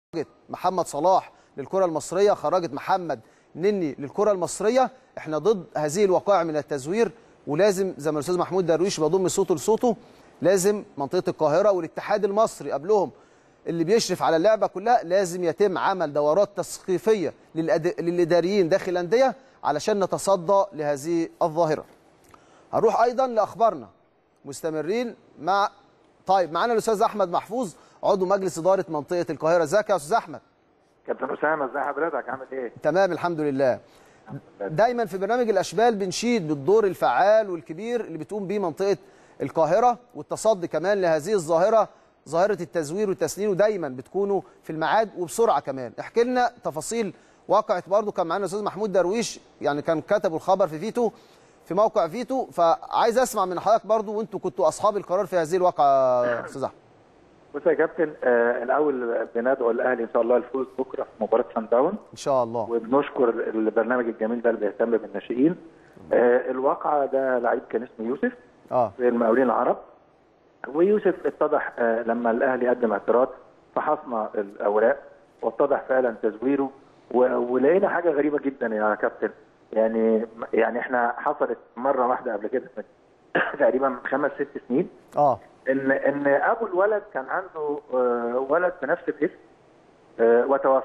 محمد صلاح للكره المصريه خرجت محمد نني للكره المصريه احنا ضد هذه الوقائع من التزوير ولازم زي ما الاستاذ محمود درويش بضم صوته لصوته لازم منطقه القاهره والاتحاد المصري قبلهم اللي بيشرف على اللعبه كلها لازم يتم عمل دورات تثقيفيه للأد... للاداريين داخل الانديه علشان نتصدى لهذه الظاهره. هنروح ايضا لاخبارنا مستمرين مع طيب معانا الاستاذ احمد محفوظ عضو مجلس اداره منطقه القاهره ازيك يا استاذ احمد؟ كابتن اسامه ازي حضرتك عامل ايه؟ تمام الحمد لله. دايما في برنامج الاشبال بنشيد بالدور الفعال والكبير اللي بتقوم بيه منطقه القاهره والتصدي كمان لهذه الظاهره ظاهره التزوير والتسنين ودايما بتكونوا في الميعاد وبسرعه كمان احكي لنا تفاصيل واقعه برضو كان معانا الاستاذ محمود درويش يعني كان كتبوا الخبر في فيتو في موقع فيتو فعايز اسمع من حضرتك برضو وانتوا كنتوا اصحاب القرار في هذه الواقعه يا استاذ احمد بص يا كابتن آه الاول بندعو الاهلي ان شاء الله الفوز بكره في مباراه سان داون ان شاء الله وبنشكر البرنامج الجميل ده اللي بيهتم بالناشئين آه الواقعه ده لعيب كان اسمه يوسف اه في المقاولين العرب ويوسف اتضح آه لما الاهلي قدم اعتراض فحصنا الاوراق واتضح فعلا تزويره ولقينا حاجه غريبه جدا يا كابتن يعني يعني احنا حصلت مره واحده قبل كده تقريبا من خمس ست سنين اه ان ان ابو الولد كان عنده آه ولد بنفس الاسم آه وتوفى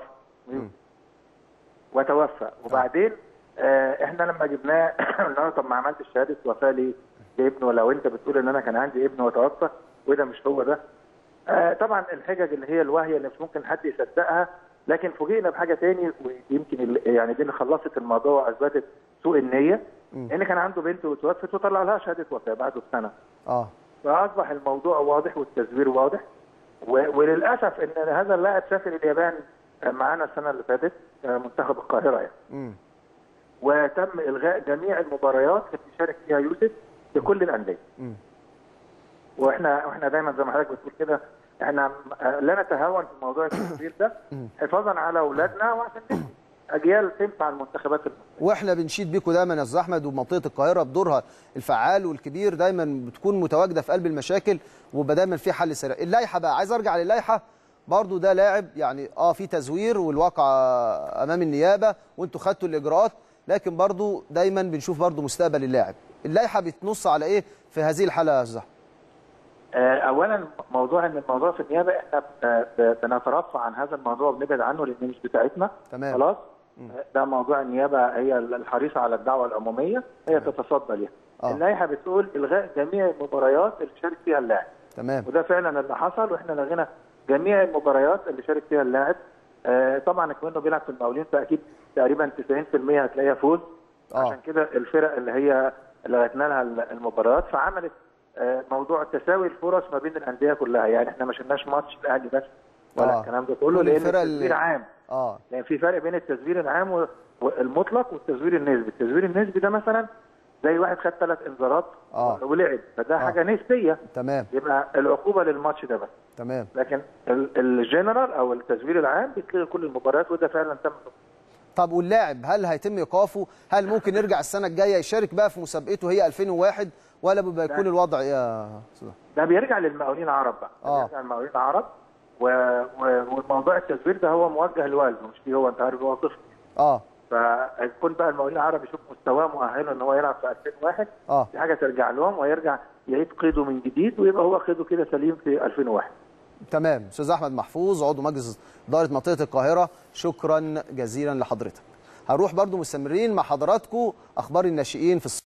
وتوفى وبعدين آه احنا لما جبناه قلنا له طب ما عملتش شهاده وفاه ليه لابنه لو انت بتقول ان انا كان عندي ابن وتوفى وده مش هو ده آه طبعا الحجج اللي هي الواهيه اللي مش ممكن حد يصدقها لكن فوجئنا بحاجه تاني ويمكن يعني دي اللي خلصت الموضوع واثبتت سوء النيه ان كان عنده بنت وتوفت وطلع لها شهاده وفاه بعده بسنه اه فاصبح الموضوع واضح والتزوير واضح وللاسف ان هذا اللاعب سافر اليابان معانا السنه اللي فاتت منتخب القاهره يعني امم وتم الغاء جميع المباريات اللي بيشارك فيها يوسف لكل الانديه امم واحنا واحنا دايما زي ما حضرتك بتقول كده احنا لا نتهاون في موضوع التزوير ده حفاظا على اولادنا وعشان نبني اجيال تنفع المنتخبات المصريه واحنا بنشيد بيكم دايما يا استاذ احمد ومنطقه القاهره بدورها الفعال والكبير دايما بتكون متواجده في قلب المشاكل وبقى دايما في حل سريع اللائحه بقى عايز ارجع للائحه برضو ده لاعب يعني اه في تزوير والواقع امام النيابه وانتوا خدتوا الاجراءات لكن برضو دايما بنشوف برضو مستقبل اللاعب اللائحه بتنص على ايه في هذه الحاله يا استاذ اولا موضوع ان الموضوع في النيابه احنا بنترفع عن هذا الموضوع وبنبعد عنه لان مش بتاعتنا تمام خلاص ده موضوع النيابه هي الحريصه على الدعوه العموميه هي تتصدى ليها آه. اللائحه بتقول الغاء جميع المباريات اللي شارك فيها اللاعب تمام وده فعلا اللي حصل واحنا لغينا جميع المباريات اللي شارك فيها اللاعب آه طبعا كمان بيلعب في المقاولين فاكيد تقريبا 90% هتلاقيها فوز آه. عشان كده الفرق اللي هي لغتنا لها المباريات فعملت آه موضوع تساوي الفرص ما بين الانديه كلها يعني احنا ما شلناش ماتش الاهلي بس ولا آه. الكلام ده كله كل لان الفرق التزوير اللي- عام اه يعني في فرق بين التزوير العام والمطلق والتزوير النسبي، التزوير النسبي ده مثلا زي واحد خد ثلاث انذارات آه. ولعب فده آه. حاجه نسبيه تمام يبقى العقوبه للماتش ده بس تمام لكن ال- الجنرال او التزوير العام بيتلغي كل المباريات وده فعلا تم طب واللاعب هل هيتم ايقافه هل ممكن يرجع السنه الجايه يشارك بقى في مسابقته هي 2001 ولا بيبقى يكون الوضع ايه يا استاذ ده بيرجع للمقاولين العرب بقى ده آه. بيرجع للمقاولين العرب و... و... والموضوع التزوير ده هو موجه لوالده مش ليه هو انت عارف هو طفل اه فيكون بقى المقاولين العرب يشوف مستواه مؤهله ان هو يلعب في 2001 اه دي حاجه ترجع لهم ويرجع يعيد قيده من جديد ويبقى هو قيده كده سليم في 2001 تمام استاذ احمد محفوظ عضو مجلس اداره منطقه القاهره شكرا جزيلا لحضرتك هنروح برضو مستمرين مع حضراتكم اخبار الناشئين في الص...